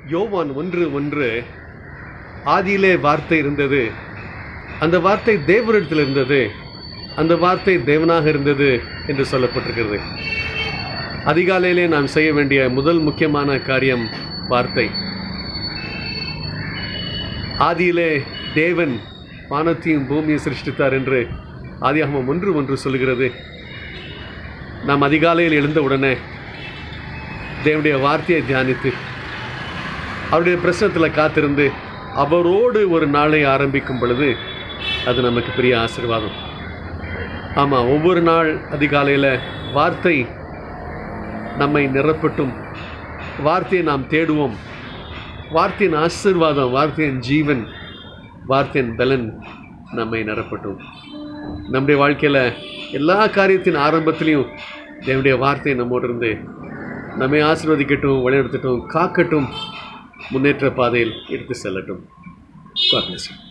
யோவான் ஒன்று ஒன்று ஆதியிலே வார்த்தை இருந்தது அந்த வார்த்தை தேவனிடத்தில் இருந்தது அந்த வார்த்தை தேவனாக இருந்தது என்று சொல்லப்பட்டிருக்கிறது அதிகாலையிலே நாம் செய்ய வேண்டிய முதல் முக்கியமான காரியம் வார்த்தை ஆதியிலே தேவன் வானத்தையும் பூமியை சிருஷ்டித்தார் என்று ஆதியாகமம் ஒன்று ஒன்று சொல்லுகிறது நாம் அதிகாலையில் எழுந்தவுடனே தேவனுடைய வார்த்தையை தியானித்து அவருடைய பிரசனத்தில் காத்திருந்து அவரோடு ஒரு நாளை ஆரம்பிக்கும் பொழுது அது நமக்கு பெரிய ஆசீர்வாதம் ஆமாம் ஒவ்வொரு நாள் அதிகாலையில் வார்த்தை நம்மை நிரப்பட்டும் வார்த்தையை நாம் தேடுவோம் வார்த்தையின் ஆசீர்வாதம் வார்த்தையின் ஜீவன் வார்த்தையின் பலன் நம்மை நிரப்பட்டும் நம்முடைய வாழ்க்கையில் எல்லா காரியத்தின் ஆரம்பத்திலையும் தேவனுடைய வார்த்தை நம்மோடு இருந்து நம்மை ஆசீர்வதிக்கட்டும் வழிநடத்தட்டும் காக்கட்டும் முன்னேற்ற பாதையில் எடுத்து செல்லட்டும் God bless you.